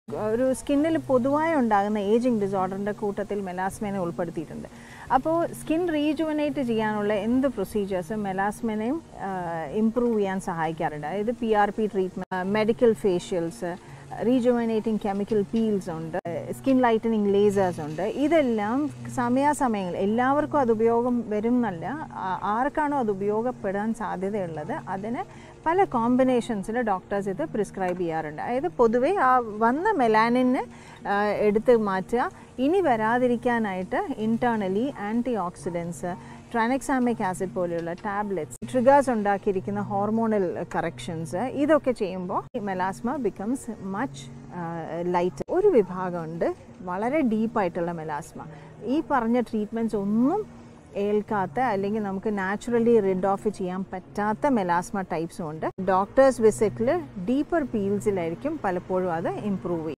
ഒരു സ്കിന്നിൽ പൊതുവായി ഉണ്ടാകുന്ന ഏജിങ് ഡിസോർഡറിൻ്റെ കൂട്ടത്തിൽ മെലാസ്മേനെ ഉൾപ്പെടുത്തിയിട്ടുണ്ട് അപ്പോൾ സ്കിൻ റീജുവനേറ്റ് ചെയ്യാനുള്ള എന്ത് പ്രൊസീജിയേഴ്സും മെലാസ്മേനെയും ഇമ്പ്രൂവ് ചെയ്യാൻ സഹായിക്കാറുണ്ട് അതായത് P R P treatment medical facials rejuvenating chemical peels ഉണ്ട് സ്കിൻ ലൈറ്റനിങ് ലേസേഴ്സ് ഉണ്ട് ഇതെല്ലാം സമയാസമയങ്ങളിൽ എല്ലാവർക്കും അത് ഉപയോഗം വരും എന്നല്ല ആ- ആർക്കാണോ അത് ഉപയോഗപ്പെടാൻ സാധ്യതയുള്ളത് അതിന് പല കോമ്പിനേഷൻസിൽ ഡോക്ടേഴ്സ് ഇത് പ്രിസ്ക്രൈബ് ചെയ്യാറുണ്ട് അതായത് പൊതുവേ ആ വന്ന മെലാനിനെ എടുത്ത് മാറ്റുക ഇനി വരാതിരിക്കാനായിട്ട് internally antioxidants tranexamic acid പോലെയുള്ള ടാബ്ലറ്റ്സ് ട്രിഗേഴ്സ് ഉണ്ടാക്കിയിരിക്കുന്ന ഹോർമോണൽ കറക്ഷൻസ് ഇതൊക്കെ ചെയ്യുമ്പോൾ മെലാസ്മ ബിക്കംസ് മച്ച് ലൈറ്റ് ഒരു വിഭാഗമുണ്ട് വളരെ ഡീപ്പായിട്ടുള്ള മെലാസ്മ ഈ പറഞ്ഞ ട്രീറ്റ്മെൻറ്റ്സ് ഒന്നും ഏൽക്കാത്ത അല്ലെങ്കിൽ നമുക്ക് നാച്ചുറലി റിഡ് ഓഫ് ചെയ്യാൻ പറ്റാത്ത മെലാസ്മ ടൈപ്സും ഉണ്ട് ഡോക്ടേഴ്സ് വിസിറ്റിൽ ഡീപ്പർ പീൽസിലായിരിക്കും പലപ്പോഴും അത് ഇമ്പ്രൂവ് ചെയ്യും